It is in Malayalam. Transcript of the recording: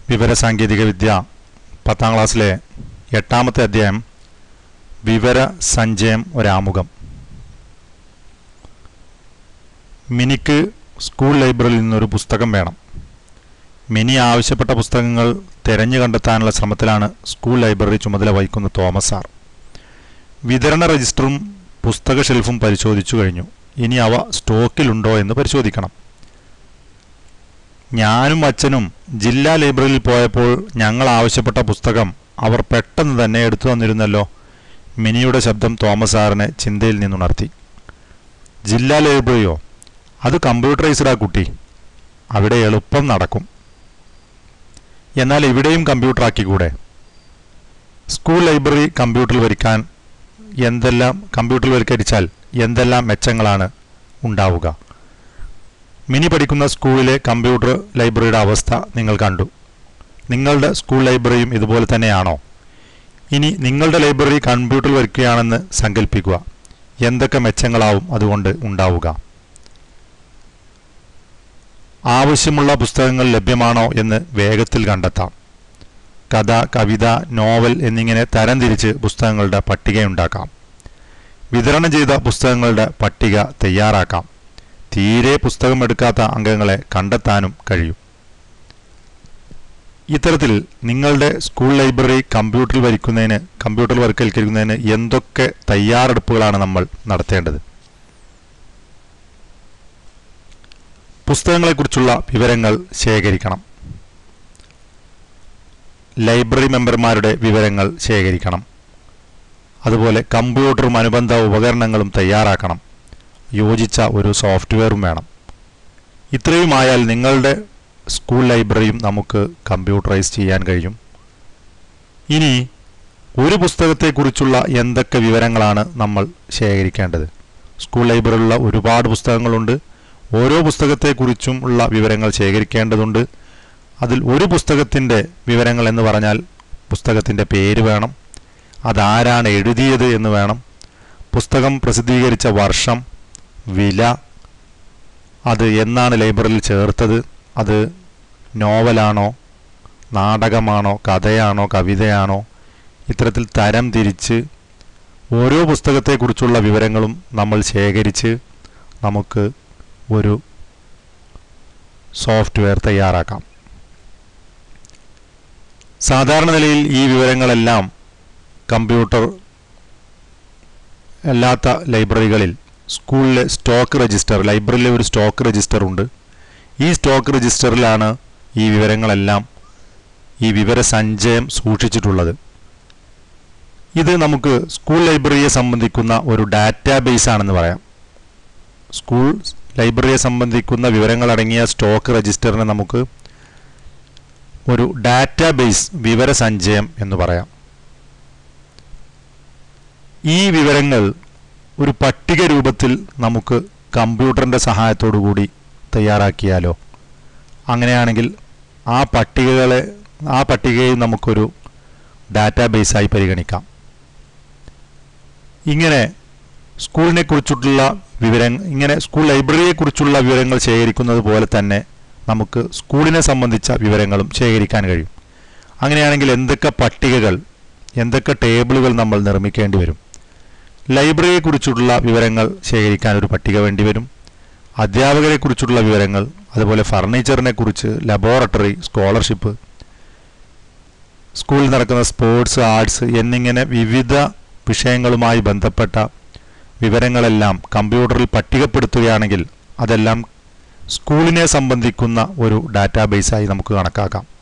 വിവരസാങ്കേതിക വിദ്യ പത്താം ക്ലാസ്സിലെ എട്ടാമത്തെ അധ്യായം വിവര സഞ്ചയം ഒരാമുഖം മിനിക്ക് സ്കൂൾ ലൈബ്രറിയിൽ നിന്നൊരു പുസ്തകം വേണം മിനി ആവശ്യപ്പെട്ട പുസ്തകങ്ങൾ തിരഞ്ഞു കണ്ടെത്താനുള്ള ശ്രമത്തിലാണ് സ്കൂൾ ലൈബ്രറി ചുമതല വഹിക്കുന്ന തോമസ് സാർ വിതരണ രജിസ്റ്ററും പുസ്തക ഷെൽഫും പരിശോധിച്ചു കഴിഞ്ഞു ഇനി അവ സ്റ്റോക്കിലുണ്ടോ എന്ന് പരിശോധിക്കണം ഞാനും അച്ഛനും ജില്ലാ ലൈബ്രറിയിൽ പോയപ്പോൾ ഞങ്ങൾ ആവശ്യപ്പെട്ട പുസ്തകം അവർ പെട്ടെന്ന് തന്നെ എടുത്തു തന്നിരുന്നല്ലോ മിനിയുടെ ശബ്ദം തോമസ് സാറിനെ ചിന്തയിൽ നിന്നുണർത്തി ജില്ലാ ലൈബ്രറിയോ അത് കമ്പ്യൂട്ടറൈസ്ഡാ കുട്ടി അവിടെ എളുപ്പം നടക്കും എന്നാൽ ഇവിടെയും കമ്പ്യൂട്ടർ ആക്കിക്കൂടെ സ്കൂൾ ലൈബ്രറി കമ്പ്യൂട്ടറിൽ വരിക്കാൻ എന്തെല്ലാം കമ്പ്യൂട്ടറിൽ വൽക്കരിച്ചാൽ എന്തെല്ലാം മെച്ചങ്ങളാണ് ഉണ്ടാവുക മിനി പഠിക്കുന്ന സ്കൂളിലെ കമ്പ്യൂട്ടർ ലൈബ്രറിയുടെ അവസ്ഥ നിങ്ങൾ കണ്ടു നിങ്ങളുടെ സ്കൂൾ ലൈബ്രറിയും ഇതുപോലെ തന്നെയാണോ ഇനി നിങ്ങളുടെ ലൈബ്രറി കമ്പ്യൂട്ടറിൽ വയ്ക്കുകയാണെന്ന് സങ്കല്പിക്കുക എന്തൊക്കെ മെച്ചങ്ങളാവും അതുകൊണ്ട് ഉണ്ടാവുക ആവശ്യമുള്ള പുസ്തകങ്ങൾ ലഭ്യമാണോ എന്ന് വേഗത്തിൽ കണ്ടെത്താം കഥ കവിത നോവൽ എന്നിങ്ങനെ തരംതിരിച്ച് പുസ്തകങ്ങളുടെ പട്ടികയുണ്ടാക്കാം വിതരണം ചെയ്ത പുസ്തകങ്ങളുടെ പട്ടിക തയ്യാറാക്കാം തീരെ പുസ്തകം എടുക്കാത്ത അംഗങ്ങളെ കണ്ടെത്താനും കഴിയും ഇത്തരത്തിൽ നിങ്ങളുടെ സ്കൂൾ ലൈബ്രറി കമ്പ്യൂട്ടറിൽ വരിക്കുന്നതിന് കമ്പ്യൂട്ടറിൽ വൽക്കരിക്കുന്നതിന് എന്തൊക്കെ തയ്യാറെടുപ്പുകളാണ് നമ്മൾ നടത്തേണ്ടത് പുസ്തകങ്ങളെക്കുറിച്ചുള്ള വിവരങ്ങൾ ശേഖരിക്കണം ലൈബ്രറി മെമ്പർമാരുടെ വിവരങ്ങൾ ശേഖരിക്കണം അതുപോലെ കമ്പ്യൂട്ടറും അനുബന്ധ ഉപകരണങ്ങളും തയ്യാറാക്കണം യോജിച്ച ഒരു സോഫ്റ്റ്വെയറും വേണം ഇത്രയുമായാൽ നിങ്ങളുടെ സ്കൂൾ ലൈബ്രറിയും നമുക്ക് കമ്പ്യൂട്ടറൈസ് ചെയ്യാൻ കഴിയും ഇനി ഒരു പുസ്തകത്തെക്കുറിച്ചുള്ള എന്തൊക്കെ വിവരങ്ങളാണ് നമ്മൾ ശേഖരിക്കേണ്ടത് സ്കൂൾ ലൈബ്രറിയിലുള്ള ഒരുപാട് പുസ്തകങ്ങളുണ്ട് ഓരോ പുസ്തകത്തെക്കുറിച്ചും ഉള്ള വിവരങ്ങൾ ശേഖരിക്കേണ്ടതുണ്ട് അതിൽ ഒരു പുസ്തകത്തിൻ്റെ വിവരങ്ങൾ എന്ന് പറഞ്ഞാൽ പുസ്തകത്തിൻ്റെ പേര് വേണം അതാരാണ് എഴുതിയത് എന്ന് വേണം പുസ്തകം പ്രസിദ്ധീകരിച്ച വർഷം വില അത് എന്നാണ് ലൈബ്രറിയിൽ ചേർത്തത് അത് നോവലാണോ നാടകമാണോ കഥയാണോ കവിതയാണോ ഇത്തരത്തിൽ തരം തിരിച്ച് ഓരോ പുസ്തകത്തെക്കുറിച്ചുള്ള വിവരങ്ങളും നമ്മൾ ശേഖരിച്ച് നമുക്ക് ഒരു സോഫ്റ്റ്വെയർ തയ്യാറാക്കാം സാധാരണ നിലയിൽ ഈ വിവരങ്ങളെല്ലാം കമ്പ്യൂട്ടർ അല്ലാത്ത ലൈബ്രറികളിൽ സ്കൂളിലെ സ്റ്റോക്ക് രജിസ്റ്റർ ലൈബ്രറിയിലെ ഒരു സ്റ്റോക്ക് രജിസ്റ്റർ ഉണ്ട് ഈ സ്റ്റോക്ക് രജിസ്റ്ററിലാണ് ഈ വിവരങ്ങളെല്ലാം ഈ വിവരസഞ്ചയം സൂക്ഷിച്ചിട്ടുള്ളത് ഇത് നമുക്ക് സ്കൂൾ ലൈബ്രറിയെ സംബന്ധിക്കുന്ന ഒരു ഡാറ്റാബേസ് ആണെന്ന് പറയാം സ്കൂൾ ലൈബ്രറിയെ സംബന്ധിക്കുന്ന വിവരങ്ങളടങ്ങിയ സ്റ്റോക്ക് രജിസ്റ്ററിനെ നമുക്ക് ഒരു ഡാറ്റാബേസ് വിവരസഞ്ചയം എന്ന് പറയാം ഈ വിവരങ്ങൾ ഒരു പട്ടിക രൂപത്തിൽ നമുക്ക് കമ്പ്യൂട്ടറിൻ്റെ സഹായത്തോടു കൂടി തയ്യാറാക്കിയാലോ അങ്ങനെയാണെങ്കിൽ ആ പട്ടികകളെ ആ പട്ടികയെ നമുക്കൊരു ഡാറ്റാബേസായി പരിഗണിക്കാം ഇങ്ങനെ സ്കൂളിനെ കുറിച്ചിട്ടുള്ള വിവരങ്ങൾ ഇങ്ങനെ സ്കൂൾ ലൈബ്രറിയെക്കുറിച്ചുള്ള വിവരങ്ങൾ ശേഖരിക്കുന്നത് പോലെ തന്നെ നമുക്ക് സ്കൂളിനെ സംബന്ധിച്ച വിവരങ്ങളും ശേഖരിക്കാൻ കഴിയും അങ്ങനെയാണെങ്കിൽ എന്തൊക്കെ പട്ടികകൾ എന്തൊക്കെ ടേബിളുകൾ നമ്മൾ നിർമ്മിക്കേണ്ടി വരും ലൈബ്രറിയെക്കുറിച്ചുള്ള വിവരങ്ങൾ ശേഖരിക്കാൻ ഒരു പട്ടിക വേണ്ടി വരും അധ്യാപകരെക്കുറിച്ചുള്ള വിവരങ്ങൾ അതുപോലെ ഫർണിച്ചറിനെ കുറിച്ച് ലബോറട്ടറി സ്കോളർഷിപ്പ് സ്കൂളിൽ നടക്കുന്ന സ്പോർട്സ് ആർട്സ് എന്നിങ്ങനെ വിവിധ വിഷയങ്ങളുമായി ബന്ധപ്പെട്ട വിവരങ്ങളെല്ലാം കമ്പ്യൂട്ടറിൽ പട്ടികപ്പെടുത്തുകയാണെങ്കിൽ അതെല്ലാം സ്കൂളിനെ സംബന്ധിക്കുന്ന ഒരു ഡാറ്റാബേസായി നമുക്ക് കണക്കാക്കാം